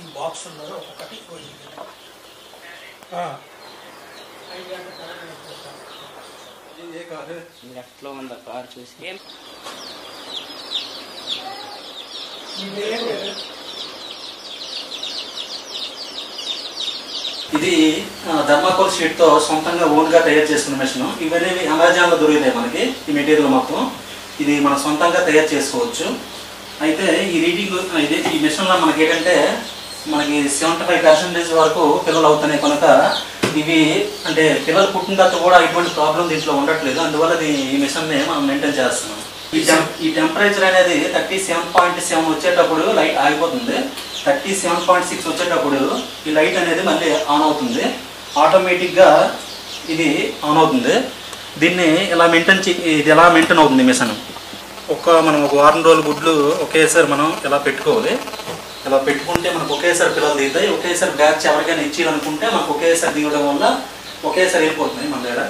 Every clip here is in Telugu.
బాక్స్ ఉన్నది ఒక్కొక్కటి పోయింది ఆ. ఐదు గంటల తర్వాత నేను చూస్తాను. ఏ కాదు లెఫ్ట్లో ఉంది ఆ కార్ చూసి ఇదేం లేదు. ఇది ధర్మాకోల్ షీట్ తో సొంతంగా ఓన్ గా తయారు చేసుకున్న మిషన్ ఇవన్నీ అమెజాన్ లో దొరుకుతాయి మనకి ఈ మెటీరియల్ మొత్తం ఇది మనం సొంతంగా తయారు చేసుకోవచ్చు అయితే ఈ రీడింగ్ ఇది ఈ మిషన్ లో మనకి ఏంటంటే మనకి సెవెంటీ ఫైవ్ పర్సెంటేజ్ వరకు పిల్లలు అవుతున్నాయి కనుక ఇవి అంటే పిల్లలు పుట్టిన తర్వాత కూడా ఎటువంటి ప్రాబ్లం దీంట్లో ఉండట్లేదు అందువల్ల ఇది ఈ మిషన్ ని మనం మెయింటైన్ చేస్తున్నాం ఈ టెం- ఈ టెంపరేచర్ అనేది థర్టీ సెవెన్ పాయింట్ సెవెన్ వచ్చేటప్పుడు లైట్ ఆగిపోతుంది థర్టీ సెవెన్ పాయింట్ సిక్స్ వచ్చేటప్పుడు ఈ లైట్ అనేది మళ్ళీ ఆన్ అవుతుంది ఆటోమేటిక్గా ఇది ఆన్ అవుతుంది దీన్ని ఇలా మెయింటైన్ చే ఇది ఎలా మెయింటైన్ అవుతుంది మిషన్ ఒక మనం ఒక వారం రోజుల గుడ్లు ఒకేసారి మనం ఇలా పెట్టుకోవాలి ఇలా పెట్టుకుంటే మనకు ఒకేసారి పిల్లలు దిగుతాయి ఒకేసారి బ్యాచ్ ఎవరికైనా ఇచ్చేయాలనుకుంటే మనకు ఒకేసారి దిగడం వల్ల ఒకేసారి వెళ్ళిపోతుంది మన దగ్గర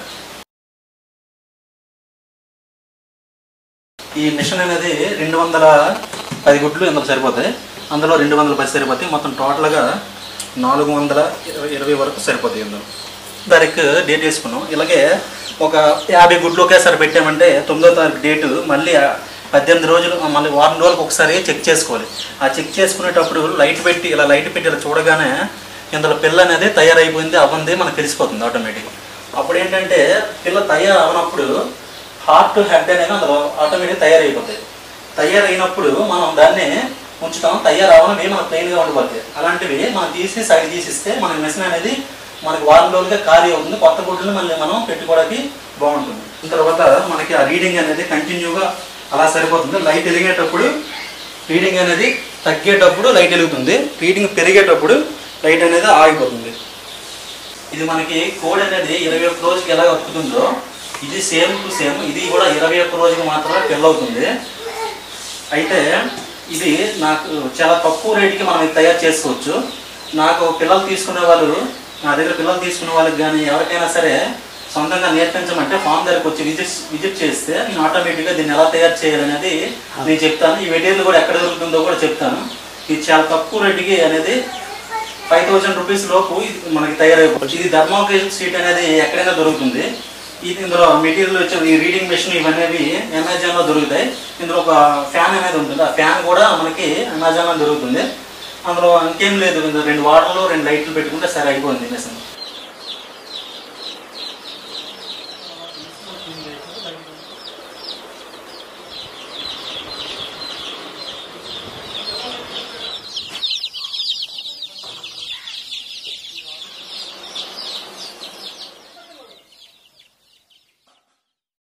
ఈ మిషన్ అనేది రెండు వందల పది గుడ్లు ఇందులో సరిపోతాయి అందులో రెండు వందల పది సరిపోతాయి మొత్తం టోటల్గా నాలుగు వందల ఇరవై ఇరవై వరకు సరిపోతాయి ఇందులో దానికి డేట్ వేసుకున్నాం ఇలాగే ఒక యాభై గుడ్లు ఒకేసారి పెట్టామంటే తొమ్మిదో తారీఖు డేటు మళ్ళీ ఆ పద్దెనిమిది రోజులు ఆ మళ్ళీ వారం రోజులకు ఒకసారి చెక్ చేసుకోవాలి ఆ చెక్ చేసుకునేటప్పుడు లైట్ పెట్టి ఇలా లైట్ పెట్టి ఇలా చూడగానే ఇందులో పిల్ల అనేది తయారైపోయింది అవ్వంది మనకు తెలిసిపోతుంది ఆటోమేటిక్గా అప్పుడు ఏంటంటే పిల్ల తయారు అవనప్పుడు హార్ట్ హెడ్ అనేవి అందులో ఆటోమేటిక్ తయారైపోతాయి తయారైనప్పుడు మనం దాన్ని ఉంచుతాం తయారవనవి మనకు ప్లెయిన్గా ఉండిపోతాయి అలాంటివి మనం తీసి సైడ్ తీసిస్తే మన మిషన్ అనేది మనకి వారం రోజులుగా ఖాళీ అవుతుంది కొత్త గుడ్లను మళ్ళీ మనం పెట్టుకోవడానికి బాగుంటుంది దాని తర్వాత మనకి ఆ రీడింగ్ అనేది కంటిన్యూగా అలా సరిపోతుంది లైట్ వెలిగేటప్పుడు రీడింగ్ అనేది తగ్గేటప్పుడు లైట్ వెలుగుతుంది రీడింగ్ పెరిగేటప్పుడు లైట్ అనేది ఆగిపోతుంది ఇది మనకి కోడ్ అనేది ఇరవై ఒక్క రోజుకి ఎలా వస్తుందో ఇది సేమ్ టు సేమ్ ఇది కూడా ఇరవై ఒక్క రోజుకి మాత్రమే ఫిల్ అవుతుంది అయితే ఇది నాకు చాలా తక్కువ రేటుకి మనం ఇది తయారు చేసుకోవచ్చు నాకు పిల్లలు తీసుకునే వాళ్ళు నా దగ్గర పిల్లలు తీసుకునే వాళ్ళకి కానీ ఎవరికైనా సరే సొంతంగా నేర్పించమంటే ఫామ్ దగ్గరికి వచ్చి విజిట్ విజిట్ చేస్తే నేను ఆటోమేటిక్గా దీన్ని ఎలా తయారు చేయాలనేది నేను చెప్తాను ఈ మెటీరియల్ కూడా ఎక్కడ దొరుకుతుందో కూడా చెప్తాను ఇది చాలా తక్కువ రేటుకి అనేది ఫైవ్ థౌసండ్ రూపీస్ లోపు ఇది మనకి తయారైపోవచ్చు ఇది థర్మోకేషన్ షీట్ అనేది ఎక్కడైనా దొరుకుతుంది ఇది ఇందులో మెటీరియల్ వచ్చే ఈ రీడింగ్ మెషిన్ ఇవన్నీ అమెజాన్లో దొరుకుతాయి ఇందులో ఒక ఫ్యాన్ అనేది ఉంటుంది ఆ ఫ్యాన్ కూడా మనకి అమెజాన్లో దొరుకుతుంది అందులో ఇంకేం లేదు ఇందులో రెండు వాటర్లు రెండు లైట్లు పెట్టుకుంటే సరే అయిపోయింది మెషిన్